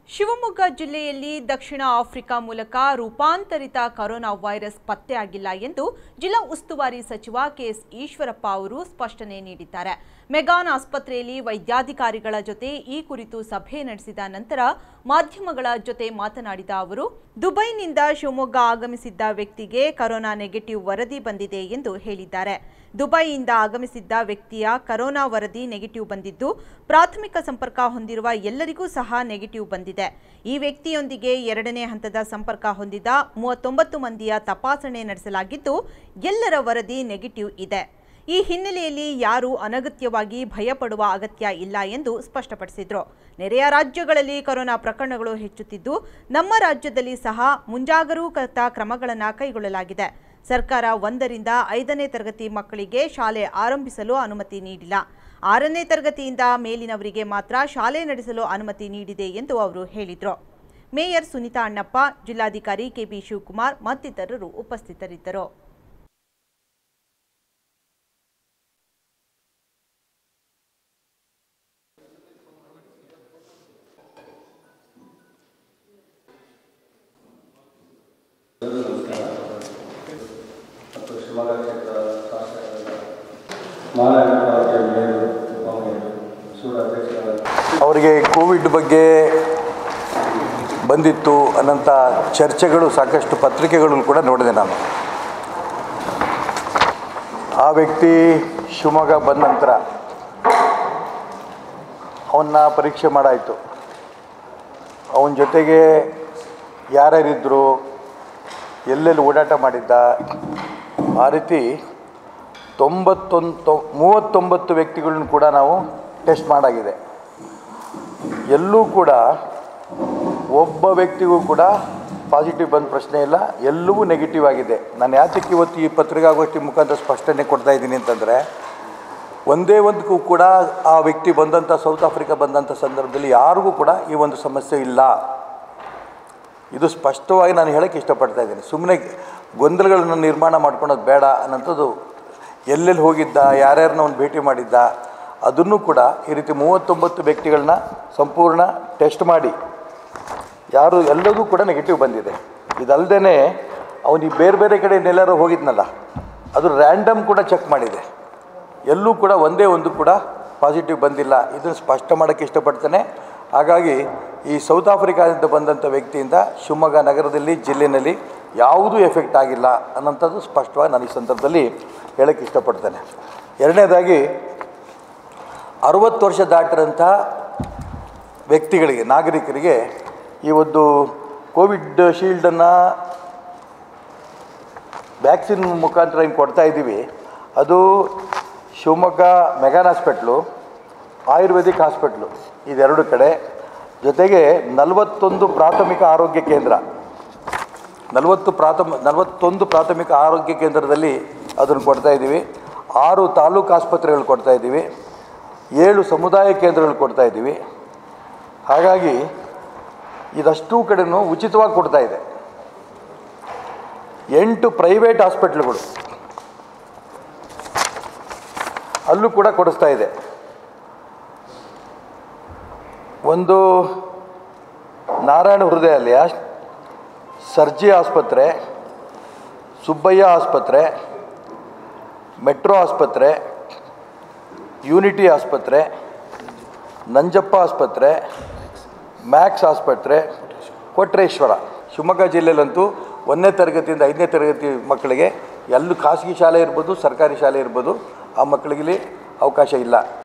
ಶಿವಮೊಗ್ಗ ಜಿಲ್ಲೆಯಲ್ಲಿ ದಕ್ಷಿಣ ಆಫ್ರಿಕಾ ಮೂಲಕ ರೂಪಾಂತರಿತ ಕೊರೋನಾ ವೈರಸ್ ಪತ್ತೆಯಾಗಿಲ್ಲ ಎಂದು ಜಿಲ್ಲಾ ಉಸ್ತುವಾರಿ ಸಚಿವ ಕೆಎಸ್ ಈಶ್ವರಪ್ಪ ಅವರು ಸ್ಪಷ್ಟನೆ ನೀಡಿದ್ದಾರೆ ಮೆಗಾನ್ ಆಸ್ಪತ್ರೆಯಲ್ಲಿ ವೈದ್ಯಾಧಿಕಾರಿಗಳ ಜೊತೆ ಈ ಕುರಿತು ಸಭೆ ನಡೆಸಿದ ನಂತರ ಮಾಧ್ಯಮಗಳ ಜೊತೆ ಮಾತನಾಡಿದ ಅವರು ದುಬೈನಿಂದ ಶಿವಮೊಗ್ಗ ಆಗಮಿಸಿದ್ದ ವ್ಯಕ್ತಿಗೆ ಕೊರೋನಾ ನೆಗೆಟಿವ್ ವರದಿ ಬಂದಿದೆ ಎಂದು ಹೇಳಿದ್ದಾರೆ ದುಬೈಯಿಂದ ಆಗಮಿಸಿದ್ದ ವ್ಯಕ್ತಿಯ ಕೊರೋನಾ ವರದಿ ನೆಗೆಟಿವ್ ಬಂದಿದ್ದು ಪ್ರಾಥಮಿಕ ಸಂಪರ್ಕ ಹೊಂದಿರುವ ಎಲ್ಲರಿಗೂ ಸಹ ನೆಗೆಟಿವ್ ಬಂದಿದೆ ಈ ವ್ಯಕ್ತಿಯೊಂದಿಗೆ ಎರಡನೇ ಹಂತದ ಸಂಪರ್ಕ ಹೊಂದಿದ ಮೂವತ್ತೊಂಬತ್ತು ಮಂದಿಯ ತಪಾಸಣೆ ನಡೆಸಲಾಗಿದ್ದು ಎಲ್ಲರ ವರದಿ ನೆಗೆಟಿವ್ ಇದೆ ಈ ಹಿನ್ನೆಲೆಯಲ್ಲಿ ಯಾರೂ ಅನಗತ್ಯವಾಗಿ ಭಯಪಡುವ ಅಗತ್ಯ ಇಲ್ಲ ಎಂದು ಸ್ಪಷ್ಟಪಡಿಸಿದರು ನೆರೆಯ ರಾಜ್ಯಗಳಲ್ಲಿ ಕೊರೋನಾ ಪ್ರಕರಣಗಳು ಹೆಚ್ಚುತ್ತಿದ್ದು ನಮ್ಮ ರಾಜ್ಯದಲ್ಲಿ ಸಹ ಮುಂಜಾಗರೂಕತಾ ಕ್ರಮಗಳನ್ನು ಕೈಗೊಳ್ಳಲಾಗಿದೆ ಸರ್ಕಾರ ಒಂದರಿಂದ ಐದನೇ ತರಗತಿ ಮಕ್ಕಳಿಗೆ ಶಾಲೆ ಆರಂಭಿಸಲು ಅನುಮತಿ ನೀಡಿಲ್ಲ ಆರನೇ ತರಗತಿಯಿಂದ ಮೇಲಿನವರಿಗೆ ಮಾತ್ರ ಶಾಲೆ ನಡೆಸಲು ಅನುಮತಿ ನೀಡಿದೆ ಎಂದು ಅವರು ಹೇಳಿದರು ಮೇಯರ್ ಸುನೀತಾ ಅಣ್ಣಪ್ಪ ಜಿಲ್ಲಾಧಿಕಾರಿ ಕೆಬಿ ಶಿವಕುಮಾರ್ ಮತ್ತಿತರರು ಉಪಸ್ಥಿತರಿದ್ದರು ಮತ್ತು ಶಿವಮೊಗ್ಗ ಕ್ಷೇತ್ರದ ಶಾಸಕರಾದ ಮಾರಾಯಣ ಮೇಯರು ಉಪಮೇಯರು ಸೂಡ ಅಧ್ಯಕ್ಷರಾದ ಅವರಿಗೆ ಕೋವಿಡ್ ಬಗ್ಗೆ ಬಂದಿತ್ತು ಅನ್ನೋಂಥ ಚರ್ಚೆಗಳು ಸಾಕಷ್ಟು ಪತ್ರಿಕೆಗಳನ್ನು ಕೂಡ ನೋಡಿದೆ ನಾನು ಆ ವ್ಯಕ್ತಿ ಶಿವಮೊಗ್ಗ ಬಂದ ನಂತರ ಅವನ್ನ ಪರೀಕ್ಷೆ ಮಾಡಾಯಿತು ಅವನ ಜೊತೆಗೆ ಯಾರ್ಯಾರಿದ್ದರು ಎಲ್ಲೆಲ್ಲಿ ಓಡಾಟ ಮಾಡಿದ್ದ ಆ ರೀತಿ ತೊಂಬತ್ತೊಂದು ತೊ ಮೂವತ್ತೊಂಬತ್ತು ವ್ಯಕ್ತಿಗಳನ್ನ ಕೂಡ ನಾವು ಟೆಸ್ಟ್ ಮಾಡಾಗಿದೆ ಎಲ್ಲೂ ಕೂಡ ಒಬ್ಬ ವ್ಯಕ್ತಿಗೂ ಕೂಡ ಪಾಸಿಟಿವ್ ಬಂದ ಪ್ರಶ್ನೆ ಇಲ್ಲ ಎಲ್ಲವೂ ನೆಗೆಟಿವ್ ಆಗಿದೆ ನಾನು ಯಾತಕ್ಕೆ ಇವತ್ತು ಈ ಪತ್ರಿಕಾಗೋಷ್ಠಿ ಮುಖಾಂತರ ಸ್ಪಷ್ಟನೆ ಕೊಡ್ತಾ ಇದ್ದೀನಿ ಅಂತಂದರೆ ಒಂದೇ ಒಂದಕ್ಕೂ ಕೂಡ ಆ ವ್ಯಕ್ತಿ ಬಂದಂಥ ಸೌತ್ ಆಫ್ರಿಕಾ ಬಂದಂಥ ಸಂದರ್ಭದಲ್ಲಿ ಯಾರಿಗೂ ಕೂಡ ಈ ಒಂದು ಸಮಸ್ಯೆ ಇಲ್ಲ ಇದು ಸ್ಪಷ್ಟವಾಗಿ ನಾನು ಹೇಳೋಕ್ಕೆ ಇಷ್ಟಪಡ್ತಾ ಇದ್ದೀನಿ ಸುಮ್ಮನೆ ಗೊಂದಲಗಳನ್ನು ನಿರ್ಮಾಣ ಮಾಡ್ಕೊಳೋದು ಬೇಡ ಅನ್ನೋಂಥದ್ದು ಎಲ್ಲೆಲ್ಲಿ ಹೋಗಿದ್ದ ಯಾರ್ಯಾರನ್ನ ಅವ್ನು ಭೇಟಿ ಮಾಡಿದ್ದ ಅದನ್ನು ಕೂಡ ಈ ರೀತಿ ಮೂವತ್ತೊಂಬತ್ತು ವ್ಯಕ್ತಿಗಳನ್ನ ಸಂಪೂರ್ಣ ಟೆಸ್ಟ್ ಮಾಡಿ ಯಾರು ಎಲ್ಲದೂ ಕೂಡ ನೆಗೆಟಿವ್ ಬಂದಿದೆ ಇದಲ್ಲದೆ ಅವನಿಗೆ ಬೇರೆ ಬೇರೆ ಕಡೆ ಎಲ್ಲರೂ ಹೋಗಿದ್ನಲ್ಲ ಅದು ರ್ಯಾಂಡಮ್ ಕೂಡ ಚೆಕ್ ಮಾಡಿದೆ ಎಲ್ಲೂ ಕೂಡ ಒಂದೇ ಒಂದು ಕೂಡ ಪಾಸಿಟಿವ್ ಬಂದಿಲ್ಲ ಇದನ್ನು ಸ್ಪಷ್ಟ ಮಾಡೋಕ್ಕೆ ಇಷ್ಟಪಡ್ತೇನೆ ಹಾಗಾಗಿ ಈ ಸೌತ್ ಆಫ್ರಿಕಾದಿಂದ ಬಂದಂಥ ವ್ಯಕ್ತಿಯಿಂದ ಶಿವಮೊಗ್ಗ ನಗರದಲ್ಲಿ ಜಿಲ್ಲೆಯಲ್ಲಿ ಯಾವುದೂ ಎಫೆಕ್ಟ್ ಆಗಿಲ್ಲ ಅನ್ನೋಂಥದ್ದು ಸ್ಪಷ್ಟವಾಗಿ ನಾನು ಈ ಸಂದರ್ಭದಲ್ಲಿ ಹೇಳೋಕ್ಕೆ ಇಷ್ಟಪಡ್ತೇನೆ ಎರಡನೇದಾಗಿ ಅರುವತ್ತು ವರ್ಷ ದಾಟಿರೋಂಥ ವ್ಯಕ್ತಿಗಳಿಗೆ ನಾಗರಿಕರಿಗೆ ಈ ಒಂದು ಕೋವಿಡ್ ಶೀಲ್ಡನ್ನು ವ್ಯಾಕ್ಸಿನ್ ಮುಖಾಂತರ ಹಿಂಗೆ ಕೊಡ್ತಾ ಇದ್ದೀವಿ ಅದು Shivamogga McGann hospital ayurvedic hospital ಇದೆರಡು ಕಡೆ ಜೊತೆಗೆ ನಲವತ್ತೊಂದು ಪ್ರಾಥಮಿಕ ಆರೋಗ್ಯ ಕೇಂದ್ರ ನಲವತ್ತು ಪ್ರಾಥಮ ನಲವತ್ತೊಂದು ಪ್ರಾಥಮಿಕ ಆರೋಗ್ಯ ಕೇಂದ್ರದಲ್ಲಿ ಅದನ್ನು ಕೊಡ್ತಾ ಇದ್ದೀವಿ ಆರು ತಾಲೂಕು ಆಸ್ಪತ್ರೆಗಳು ಕೊಡ್ತಾ ಇದ್ದೀವಿ ಏಳು ಸಮುದಾಯ ಕೇಂದ್ರಗಳು ಕೊಡ್ತಾ ಇದ್ದೀವಿ ಹಾಗಾಗಿ ಇದಷ್ಟೂ ಕಡೆನೂ ಉಚಿತವಾಗಿ ಕೊಡ್ತಾ ಇದೆ ಎಂಟು ಪ್ರೈವೇಟ್ ಹಾಸ್ಪಿಟ್ಲ್ಗಳು ಅಲ್ಲೂ ಕೂಡ ಕೊಡಿಸ್ತಾ ಇದೆ ಒಂದು ನಾರಾಯಣ ಹೃದಯಾಲಯ ಸರ್ಜಿ ಆಸ್ಪತ್ರೆ ಸುಬ್ಬಯ್ಯ ಆಸ್ಪತ್ರೆ ಮೆಟ್ರೋ ಆಸ್ಪತ್ರೆ ಯೂನಿಟಿ ಆಸ್ಪತ್ರೆ ನಂಜಪ್ಪ ಆಸ್ಪತ್ರೆ ಮ್ಯಾಕ್ಸ್ ಆಸ್ಪತ್ರೆ ಕೊಟ್ರೇಶ್ವರ ಶಿವಮೊಗ್ಗ ಜಿಲ್ಲೆಯಲ್ಲಂತೂ ಒಂದನೇ ತರಗತಿಯಿಂದ ಐದನೇ ತರಗತಿ ಮಕ್ಕಳಿಗೆ ಎಲ್ಲೂ ಖಾಸಗಿ ಶಾಲೆ ಇರ್ಬೋದು ಸರ್ಕಾರಿ ಶಾಲೆ ಇರ್ಬೋದು ಆ ಮಕ್ಕಳಿಗೆ ಅವಕಾಶ ಇಲ್ಲ